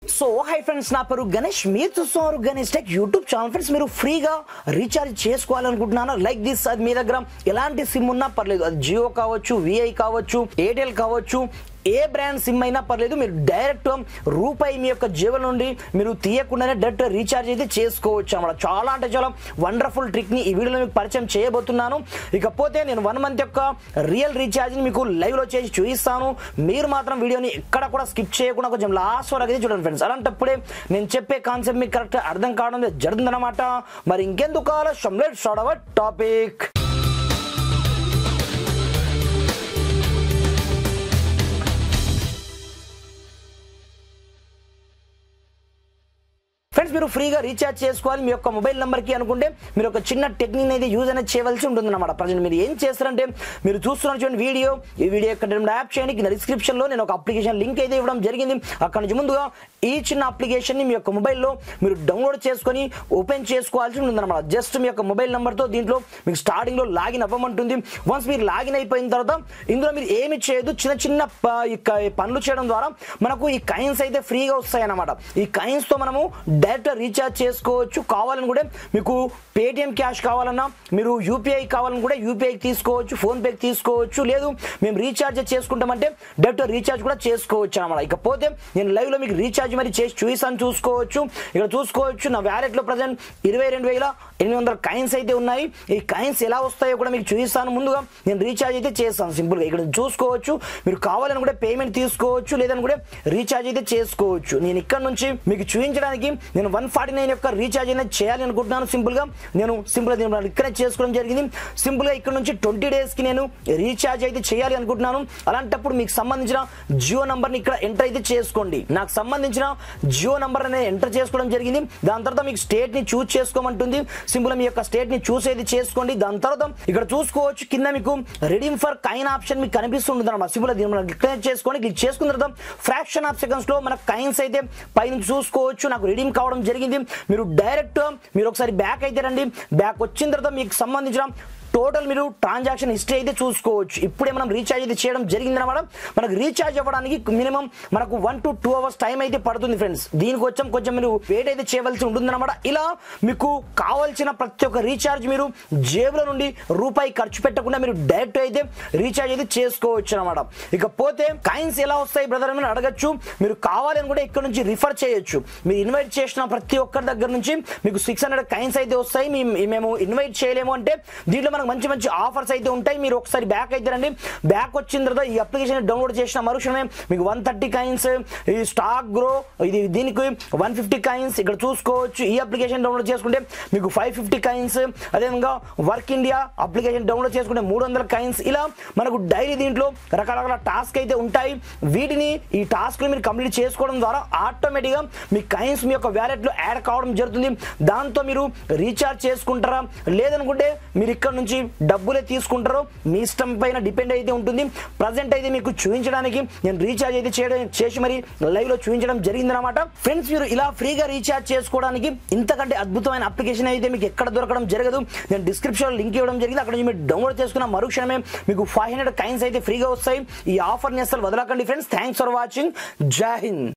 so hi friends నా పేరు గణేష్ మీరు చూస్తున్నారు Ganesh tech YouTube channel friends మీరు ఫ్రీగా రీఛార్జ్ చేసుకోవాలనుకుంటున్నాను లైక్ దిస్ అది మీ దగ్గర ఎలాంటి సిమ్ ఉన్నా పర్లేదు అది జియో కావచ్చు విఐ కావచ్చు ఎయిర్టెల్ కావచ్చు ఏ బ్రాండ్ సిమ్ అయినా పర్లేదు మీరు డైరెక్ట్ రూపాయి మీ యొక్క జీవన నుండి మీరు తీయకుండానే డైరెక్ట్ రీఛార్జ్ అయితే చేసుకోవచ్చు అన్నమాట చాలా అంటే చాలా వండర్ఫుల్ ట్రిక్ ని ఈ వీడియోలో మీకు పరిచయం చేయబోతున్నాను ఇకపోతే నేను వన్ మంత్ యొక్క రియల్ రీఛార్జ్ ని మీకు లైవ్ లో చేసి చూపిస్తాను మీరు మాత్రం వీడియోని ఎక్కడ కూడా స్కిప్ చేయకుండా కొంచెం లాస్ట్ వరకు అయితే చూడండి ఫ్రెండ్స్ అలాంటప్పుడే నేను చెప్పే కాన్సెప్ట్ మీకు కరెక్ట్ అర్థం కావడం జరుగుతుందన్నమాట మరి ఇంకెందుకు ఆలస్యం let's start our topic friends మీరు ఫ్రీగా రీఛార్జ్ చేసుకోవాలి మీ యొక్క మొబైల్ నెంబర్కి అనుకుంటే మీరు ఒక చిన్న టెక్నిక్ అయితే యూజ్ అనేది చేయవలసి ఉంటుంది అనమాట ప్రజెంట్ మీరు ఏం చేస్తారంటే మీరు చూస్తున్న చూడండి వీడియో ఈ వీడియో యొక్క యాప్ చేయండి కింద డిస్క్రిప్షన్లో నేను ఒక అప్లికేషన్ లింక్ అయితే ఇవ్వడం జరిగింది అక్కడ నుంచి ముందుగా ఈ చిన్న అప్లికేషన్ని మీ యొక్క మొబైల్లో మీరు డౌన్లోడ్ చేసుకొని ఓపెన్ చేసుకోవాల్సి ఉంటుంది అనమాట జస్ట్ మీ యొక్క మొబైల్ నెంబర్తో దీంట్లో మీకు స్టార్టింగ్లో లాగిన్ అవ్వమంటుంది వన్స్ మీరు లాగిన్ అయిపోయిన తర్వాత ఇందులో మీరు ఏమి చేయదు చిన్న చిన్న ప- ఈ క- పనులు చేయడం ద్వారా మనకు ఈ కైన్స్ అయితే ఫ్రీగా వస్తాయి అన్నమాట ఈ కైన్స్ తో మనము డైరెక్ట్ రీఛార్జ్ చేసుకోవచ్చు కావాలని కూడా మీకు పేటిఎం క్యాష్ కావాలన్నా మీరు యూపీఐ కావాలని కూడా యూపీఐ తీసుకోవచ్చు ఫోన్ పే తీసుకోవచ్చు లేదు మేము రీఛార్జ్ చేసుకుంటామంటే డైరెక్ట్ రీఛార్జ్ కూడా చేసుకోవచ్చు అన్నమాట ఇకపోతే నేను లైవ్ లో మీకు రీఛార్జ్ మరి చేసి చూసాను చూసుకోవచ్చు ఇక్కడ చూసుకోవచ్చు నా వ్యాలెట్ లో ప్రజెంట్ ఇరవై రెండు వేల ఎనిమిది వందల కైన్స్ అయితే ఉన్నాయి ఈ కైన్స్ ఎలా వస్తాయో కూడా మీకు చూపిస్తాను ముందుగా నేను రీఛార్జ్ అయితే చేస్తాను సింపుల్ గా ఇక్కడ చూసుకోవచ్చు మీరు కావాలని కూడా పేమెంట్ తీసుకోవచ్చు లేదని కూడా రీఛార్జ్ అయితే చేసుకోవచ్చు నేను ఇక్కడ నుంచి మీకు చూపించడానికి నేను వన్ ఫార్టీ నైన్ యొక్క రీఛార్జ్ అనేది చేయాలి అనుకుంటున్నాను సింపుల్ గా నేను సింపుల్ గా దీన్ని ఇక్కడే చేసుకోవడం జరిగింది సింపుల్ గా ఇక్కడ నుంచి ట్వంటీ డేస్ కి నేను రీఛార్జ్ అయితే చేయాలి అనుకుంటున్నాను అలాంటప్పుడు మీకు సంబంధించిన జియో నంబర్ ని ఇక్కడ ఎంటర్ అయితే చేసుకోండి నాకు సంబంధించిన జియో నంబర్ అనేది ఎంటర్ చేసుకోవడం జరిగింది దాని తర్వాత మీకు స్టేట్ ని చూస్ చేసుకోమంటుంది సింపుల్ మీ యొక్క స్టేట్ ని చూస్ అయితే చేసుకోండి దాని తర్వాత ఇక్కడ చూసుకోవచ్చు కింద మీకు రెడీమ్ ఫర్ కైన్ ఆప్షన్ మీకు కనిపిస్తుంటుంది అనమాట సింపుల్ దీన్ని మనం క్లిక్ చేసుకొని క్లిక్ చేసుకున్న తర్వాత ఫ్రాక్షన్ ఆఫ్ సెకండ్స్ లో మన కైన్స్ అయితే పైనుంచి చూసుకోవచ్చు నాకు రిడీమ్ కావడం జరిగింది మీరు డైరెక్ట్ మీరు ఒకసారి బ్యాక్ అయితే రండి బ్యాక్ వచ్చిన తర్వాత మీకు సంబంధించిన టోటల్ మీరు ట్రాన్సాక్షన్ హిస్టరీ అయితే చూసుకోవచ్చు ఇప్పుడే మనం రీఛార్జ్ అయితే చేయడం జరిగింది అనమాట మనకు రీఛార్జ్ అవ్వడానికి మినిమం మనకు one to two hours time అయితే పడుతుంది ఫ్రెండ్స్ దీనికి వచ్చాం కొంచెం మీరు వెయిట్ అయితే చేయవలసి ఉంటుంది అనమాట ఇలా మీకు కావాల్సిన ప్రతి ఒక్క రీఛార్జ్ మీరు జేబుల నుండి రూపాయి ఖర్చు పెట్టకుండా మీరు డైరెక్ట్ అయితే రీఛార్జ్ అయితే చేసుకోవచ్చు అనమాట ఇకపోతే కాయిన్స్ ఎలా వస్తాయి బ్రదర్ అని అడగచ్చు మీరు కావాలని కూడా ఇక్కడ నుంచి రిఫర్ చేయొచ్చు మీరు ఇన్వైట్ చేసిన ప్రతి ఒక్కరి దగ్గర నుంచి మీకు సిక్స్ హండ్రెడ్ కైన్స్ అయితే వస్తాయి మీ- మేము ఇన్వైట్ చేయలేము అంటే దీంట్లో మనకు మంచి మంచి ఆఫర్స్ అయితే ఉంటాయి మీరు ఒకసారి బ్యాక్ అయితే రండి బ్యాక్ వచ్చిన తర్వాత ఈ అప్లికేషన్ డౌన్లోడ్ చేసిన మరుక్షణమే మీకు వన్ థర్టీ కైన్స్ ఈ స్టాక్ గ్రో ఇది దీనికి వన్ ఫిఫ్టీ కైన్స్ ఇక్కడ చూసుకోవచ్చు ఈ అప్లికేషన్ డౌన్లోడ్ చేసుకుంటే మీకు ఫైవ్ ఫిఫ్టీ కైన్స్ అదేవిధంగా వర్క్ ఇండియా అప్లికేషన్ డౌన్లోడ్ చేసుకుంటే మూడు వందల కైన్స్ ఇలా మనకు డైలీ దీంట్లో రకరకాల టాస్క్ అయితే ఉంటాయి వీటిని ఈ టాస్క్ మీరు కంప్లీట్ చేసుకోవడం ద్వారా ఆటోమేటిక్గా మీ కైన్స్ మీ యొక్క వ్యాలెట్ లో యాడ్ కావడం జరుగుతుంది దాంతో మీరు రీఛార్జ్ చేసుకుంటారా లేదనుకుంటే మీరు ఇక్కడ నుంచి డబ్బులే తీసుకుంటారో మీ ఇష్టం పైన డిపెండ్ అయితే ఉంటుంది ప్రజెంట్ అయితే మీకు చూపించడానికి నేను రీఛార్జ్ అయితే చేయడం చేసి మరి లైవ్ లో చూపించడం జరిగిందనమాట ఫ్రెండ్స్ మీరు ఇలా ఫ్రీగా రీఛార్జ్ చేసుకోవడానికి ఇంతకంటే అద్భుతమైన అప్లికేషన్ అయితే మీకు ఎక్కడ దొరకడం జరగదు నేను డిస్క్రిప్షన్ లింక్ ఇవ్వడం జరిగింది అక్కడ నుంచి మీరు డౌన్లోడ్ చేసుకున్న మరుక్షణమే మీకు ఫైవ్ హండ్రెడ్ కైన్స్ అయితే ఫ్రీగా వస్తాయి ఈ ఆఫర్ని అసలు వదలకండి friends thanks for watching Jai Hind